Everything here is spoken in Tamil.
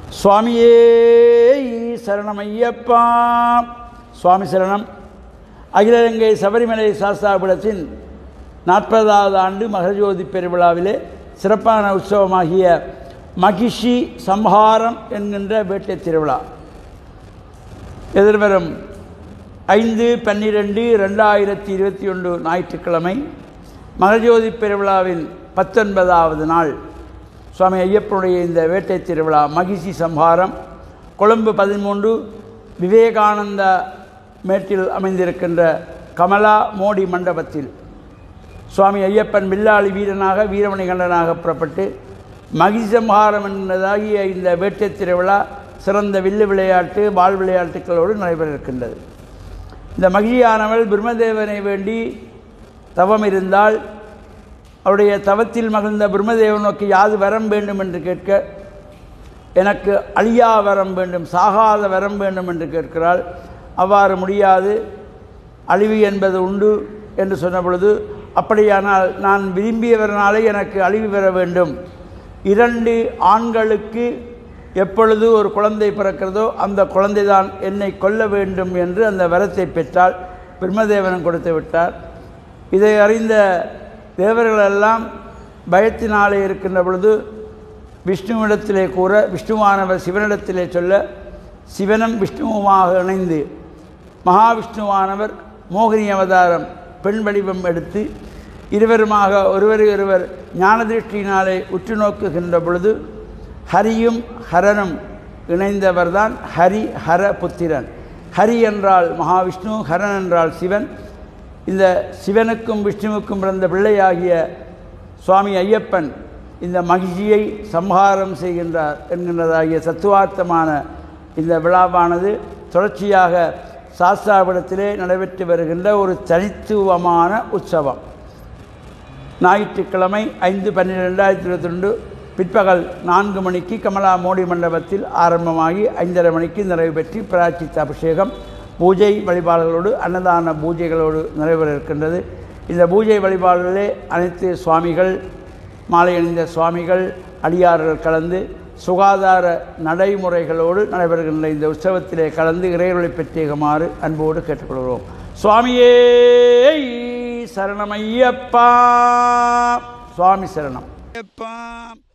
சுவாமியே சரணமையப்பா சுவாமி சரணம் அகில இலங்கை சபரிமலை சாஸ்தாபுரத்தின் நாற்பதாவது ஆண்டு மகரஜோதி பெருவிழாவிலே சிறப்பான உற்சவமாகிய மகிஷி சம்ஹாரம் என்கின்ற வேட்டை திருவிழா எதிர்வரும் ஐந்து பன்னிரெண்டு ரெண்டாயிரத்தி இருபத்தி ஒன்று ஞாயிற்றுக்கிழமை மகஜோதி பெருவிழாவின் பத்தொன்பதாவது நாள் சுவாமி ஐயப்பனுடைய இந்த வேட்டை திருவிழா மகிஷி சம்ஹாரம் கொழும்பு பதிமூன்று விவேகானந்த மேட்டில் அமைந்திருக்கின்ற கமலா மோடி மண்டபத்தில் சுவாமி ஐயப்பன் வில்லாளி வீரனாக வீரமணி கண்டனாக புறப்பட்டு மகிசம்ஹாரம் என்பதாகிய இந்த வேட்டை திருவிழா சிறந்த வில்லு விளையாட்டு வாள் விளையாட்டுகளோடு நடைபெற இருக்கின்றது இந்த மகிழியானவள் பிரம்மதேவனை வேண்டி தவம் இருந்தால் அவருடைய தவத்தில் மகிழ்ந்த பிரம்மதேவன் நோக்கி யாது வரம் வேண்டும் என்று கேட்க எனக்கு அழியா வரம் வேண்டும் சாகாத வரம் வேண்டும் என்று கேட்கிறாள் அவ்வாறு முடியாது அழிவு என்பது உண்டு என்று சொன்ன பொழுது அப்படியானால் நான் விரும்பியவரனாலே எனக்கு அழிவு பெற வேண்டும் இரண்டு ஆண்களுக்கு எப்பொழுது ஒரு குழந்தை பிறக்கிறதோ அந்த குழந்தை தான் என்னை கொல்ல வேண்டும் என்று அந்த வரத்தை பெற்றால் பிரம்மதேவன் கொடுத்து விட்டார் இதை அறிந்த தேவர்களெல்லாம் பயத்தினாலே இருக்கின்ற பொழுது விஷ்ணுவிடத்திலே கூற விஷ்ணுவானவர் சிவனிடத்திலே சொல்ல சிவனும் விஷ்ணுவுமாக இணைந்து மகாவிஷ்ணுவானவர் மோகினி அவதாரம் பெண் வடிவம் எடுத்து இருவருமாக ஒருவரை ஒருவர் ஞானதிருஷ்டியினாலே உற்று நோக்குகின்ற பொழுது ஹரியும் ஹரனும் இணைந்தவர்தான் ஹரி ஹர புத்திரன் ஹரி என்றால் மகாவிஷ்ணு ஹரன் என்றால் சிவன் இந்த சிவனுக்கும் விஷ்ணுவுக்கும் பிறந்த பிள்ளையாகிய சுவாமி ஐயப்பன் இந்த மகிழ்ச்சியை சம்ஹாரம் செய்கின்றார் என்கின்றதாகிய தத்துவார்த்தமான இந்த விழாவானது தொடர்ச்சியாக சாஸ்திராபுரத்திலே நடைபெற்று வருகின்ற ஒரு தனித்துவமான உற்சவம் ஞாயிற்றுக்கிழமை ஐந்து பன்னிரெண்டு ரெண்டாயிரத்தி இருபத்தி ரெண்டு பிற்பகல் நான்கு மணிக்கு கமலா மோடி மண்டபத்தில் ஆரம்பமாகி ஐந்தரை மணிக்கு நிறைவு பெற்று பிராச்சித்த அபிஷேகம் பூஜை வழிபாடுகளோடு அன்னதான பூஜைகளோடு நிறைவேற இருக்கின்றது இந்த பூஜை வழிபாடுகளிலே அனைத்து சுவாமிகள் மாலை அணிந்த சுவாமிகள் அடியார்கள் கலந்து சுகாதார நடைமுறைகளோடு நடைபெறுகின்ற இந்த உற்சவத்திலே கலந்து இறைவர்களை பெற்றேகுமாறு அன்போடு கேட்டுக்கொள்கிறோம் சுவாமியே சரணமையப்பா சுவாமி சரணம் ஐயப்பா